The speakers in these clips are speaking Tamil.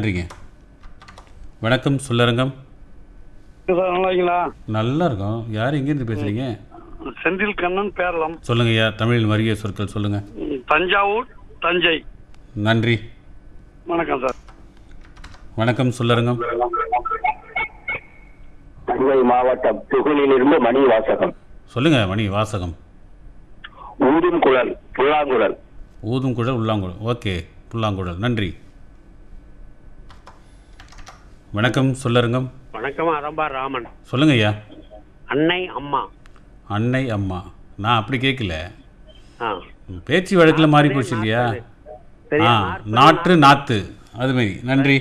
நன்றிங்க வணக்கம் சொல்லரங்கம் சார் நல்லா இருக்கீங்களா நல்லா இருக்கும் யார் எங்கேருந்து பேசுகிறீங்க செந்தில் கண்ணன் பேரளம் சொல்லுங்க ஐயா தமிழில் வருகிய சொற்கள் சொல்லுங்கள் ம், தஞ்சாவூர் தஞ்சை நன்றி வணக்கம் சார் வணக்கம் சொல்லரங்கம் தஞ்சை மாவட்டம் துகளிலிருந்து மணி வாசகம் சொல்லுங்க மணி வாசகம் ஊதும் குழல் புல்லாங்குழல் ஊதும் குழல் உள்ளாங்குழல் ஓகே புல்லாங்குழல் நன்றி வணக்கம் சொல்லரங்கம் வணக்கம் அரம்பா ராமன் சொல்லுங்க ஐயா அன்னை அம்மா அன்னை அம்மா நான் அப்படி கேட்கல ஆ பேச்சு வழக்கில் மாறி போச்சு இல்லையா சரி, ஆ நாற்பது நாற்று நாத்து அது மாதிரி நன்றி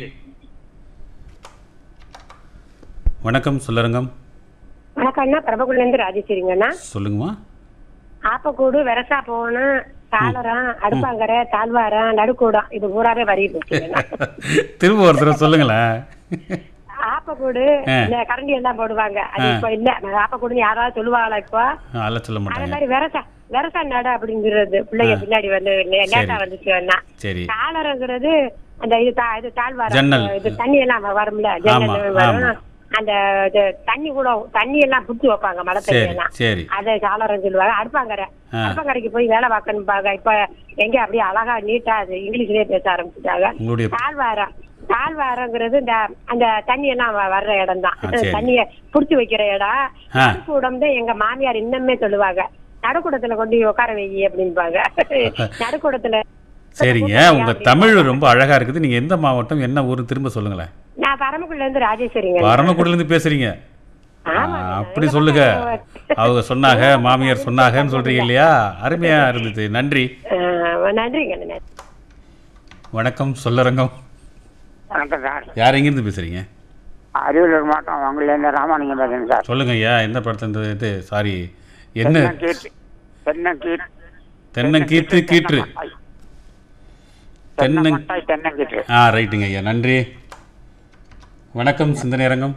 வணக்கம் சொல்லரங்கம் வணக்கம் அண்ணா பிரபகுல இருந்து ராஜேஸ்வரிங்கண்ணா சொல்லுங்கம்மா ஆப்பக்கூடு வெரசா போகணும் தாளரம் அடுப்பாங்கரை தாழ்வாரம் நடுக்கூடம் இது பூராவே வரி போச்சுங்கண்ணா திரும்ப ஒரு தடவை சொல்லுங்களேன் ஆப்பக்கூடு ஆ. இந்த கரண்டி எல்லாம் போடுவாங்க அது இப்ப இல்ல ஆப்பக்கூடுன்னு யாராவது சொல்லுவாங்களா இப்போ அல்ல சொல்ல அதே மாட்டாங்க மாதிரி வெரசா வெரசா நட அப்படிங்கிறது பிள்ளைங்க பின்னாடி வந்து லேட்டா வந்துச்சு அண்ணா சரி தாளரங்கிறது அந்த இது தா- இது தாழ்வாரம் ஜன்னல். இது தண்ணி எல்லாம் வ- வரும்ல ஆமா, ஜன்னல் வரும் ஆமா. அந்த இது தண்ணி கூட தண்ணி எல்லாம் புடிச்சு வைப்பாங்க மழை தண்ணி சரி எல்லாம் சரி அதை சாளரம் சொல்லுவாங்க அடுப்பாங்கரை ஆ. அடுப்பாங்கரைக்கு போய் வேலை பார்க்கணும்பாங்க இப்ப எங்க அப்படியே அழகா நீட்டா அது இங்கிலீஷ்லயே பேச ஆரம்பிச்சுட்டாங்க உங்களுடைய தாழ்வாரம் தாழ்வாரங்கிறது இந்த அந்த தண்ணி எல்லாம் வ- வர்ற இடம் தான் ஆ, சரி. தண்ணிய புடிச்சு வைக்கிற இடம் ஆ. நடுக்கூடம் தான் எங்க மாமியார் இன்னுமே சொல்லுவாங்க நடுக்கூடத்துல கொண்டு போய் உட்கார வை அப்படின்பாங்க நடுக்கூடத்துல சரிங்க உங்க தமிழ் ரொம்ப அழகா இருக்குது நீங்க எந்த மாவட்டம் என்ன ஊர் திரும்ப சொல்லுங்களேன் நான் பரமக்குள்ள இருந்து ராஜேஸ்வரிங்க பரமக்குடில இருந்து பேசுறீங்க ஆ, அப்படி சொல்லுங்க அவங்க சொன்னாங்க மாமியார் சொன்னாங்கன்னு சொல்றீங்க இல்லையா அருமையா இருந்தது நன்றி ஆ, நன்றிங்க நன்றி வணக்கம் சொல்லரங்கம் வணக்கம் சார் யார் எங்கிருந்து பேசுறீங்க அரியலூர் மாவட்டம் உங்களிலேருந்து ராமானுஜம் பேசுறேன் சார் சொல்லுங்க ஐயா என்ன படத்துல இது சாரி என்ன தென்னங்கீற்று தென்னங்கீற்று தென்னங்கீத்து கீற்று தென்னங் தென்னமட்டாய் தென்னங்கீற்று ஆ ரைட்டுங்க ஐயா நன்றி வணக்கம் சிந்தனை அரங்கம்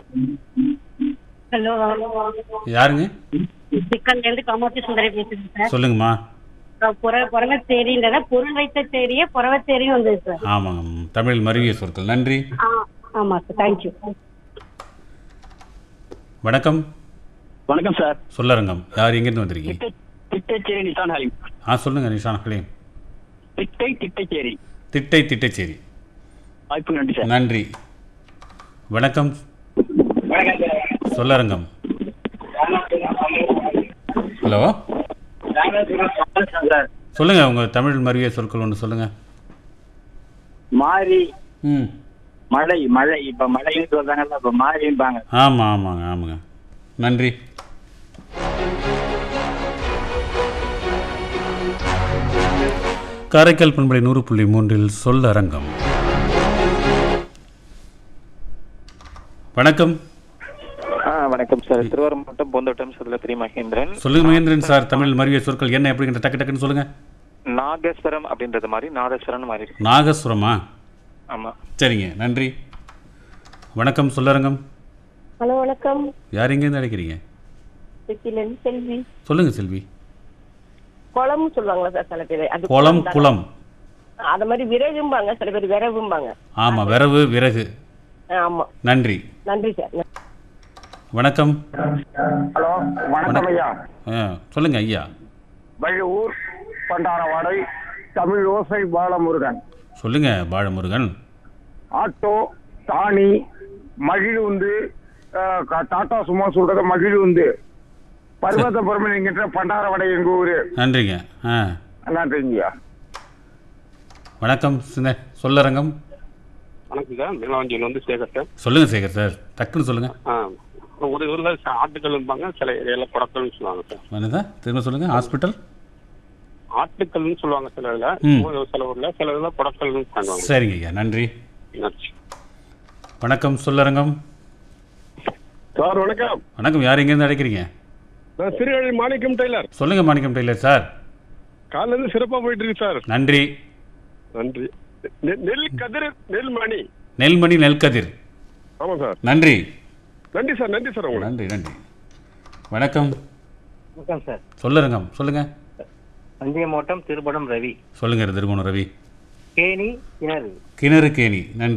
ஹலோ யாருங்க சிக்கன்ல இருந்து காமாட்சி சுந்தரி பேசுறேன் சார் சொல்லுங்கம்மா அஹ் புற புறவத்தேரின்றத பொருள் வைத்த தேரியே புறவத்தேரியும் வந்தது சார் ஆமாங்க ம், தமிழ் மருவிய சொற்கள் நன்றி ஆ ஆமா சார் தேங்க்யூ வணக்கம் வணக்கம் சார் சொல்லரங்கம் யார் எங்கேருந்து வந்திருக்கீங்க திட்டைச்சேரி நிசான் ஹலீம் ஆ சொல்லுங்க நிஷான் ஹலீம் திட்டை திட்டைச்சேரி திட்டை திட்டைச்சேரி வாய்ப்பு நன்றி சார் நன்றி வணக்கம் சொல்லரங்கம் ஹலோ சார் சொல்லுங்க உங்க தமிழ் மருவிய சொற்கள் ஒன்று சொல்லுங்க மாறி ம் மழை மழை இப்ப மழைன்னு சொல்றாங்கல்ல இப்ப மாறிம்பாங்க ஆமாம் ஆமாங்க ஆமாங்க நன்றி காரைக்கால் பண்பலை நூறு புள்ளி மூன்றில் சொல்லரங்கம் வணக்கம் ஆ வணக்கம் சார் திருவாரூர் மாவட்டம் பூந்தோட்டம் சதுலத்திரி மகேந்திரன் சொல்லுங்க மகேந்திரன் சார் தமிழ் மருவிய சொற்கள் என்ன எப்படிங்கிற டக்கு டக்குன்னு சொல்லுங்க நாகேஸ்வரம் அப்படின்றது மாதிரி நாதேஸ்வரன் மாதிரி இருக்கு நாகஸ்வரமா ஆமா சரிங்க நன்றி வணக்கம் சொல்லரங்கம் ஹலோ வணக்கம் யார் எங்கேருந்து அழைக்கிறீங்க திருச்சியிலிருந்து செல்வி சொல்லுங்க செல்வி குளம்னு சொல்லுவாங்களா சார் சில பேர் அது குளம் தானே? குளம் அத மாதிரி விறகும்பாங்க சில பேர் விறகும்பாங்க ஆமாம் விரவு விறகு ஆ, ஆமா நன்றி நன்றி சார் வணக்கம் ஹலோ வணக்கம் ஐயா ஆ, சொல்லுங்க ஐயா வழுவூர் பண்டாரவாடை தமிழ் ஓசை பாலமுருகன் சொல்லுங்க பாலமுருகன் ஆட்டோ தானி மகிழுந்து அஹ், க- டாட்டா சும்மா சொல்றது மகிழுந்து பர்வதபுரம் என்கின்ற பண்டாரவாடை எங்க ஊரு நன்றிங்க ஆ நன்றிங்கய்யா வணக்கம் சின்ன சொல்லரங்கம் வணக்கம் சார் மேலாஞ்சியில் வந்து சேகர் சார் சொல்லுங்க சேகர் சார் டக்குன்னு சொல்லுங்க ஆ ஒரு ஊரில் ஆட்டுக்கல்பாங்க சில ஏரியாவில் புடக்கல்னு சொல்லுவாங்க சார் என்னதா திரும்ப சொல்லுங்க ஹாஸ்பிட்டல் ஆட்டுக்கல்னு சொல்லுவாங்க சில ம். இதில் சில ஊரில் சில இதில் புடக்கல்னு சொல்லுவாங்க சரிங்க ஐயா நன்றி நன்றி வணக்கம் சொல்லரங்கம் சார் வணக்கம் வணக்கம் யார் எங்கேருந்து அழைக்கிறீங்க நான் திருவள்ளி மாணிக்கம் டெய்லர் சொல்லுங்க மாணிக்கம் டெய்லர் சார் காலைல இருந்து சிறப்பா போயிட்டு இருக்கு சார் நன்றி நன்றி நெ- நெல் கதிர் நெல் மணி நெல்மணி நெல்கதிர் ஆமா சார் நன்றி நன்றி சார் நன்றி சார் உங்களுக்கு நன்றி நன்றி வணக்கம் வணக்கம் சார் சொல்லரங்கம் சொல்லுங்க தஞ்சை மாவட்டம் திருப்படம் ரவி சொல்லுங்க திருமணம் ரவி கேணி கிணறு கிணறு கேணி நன்றி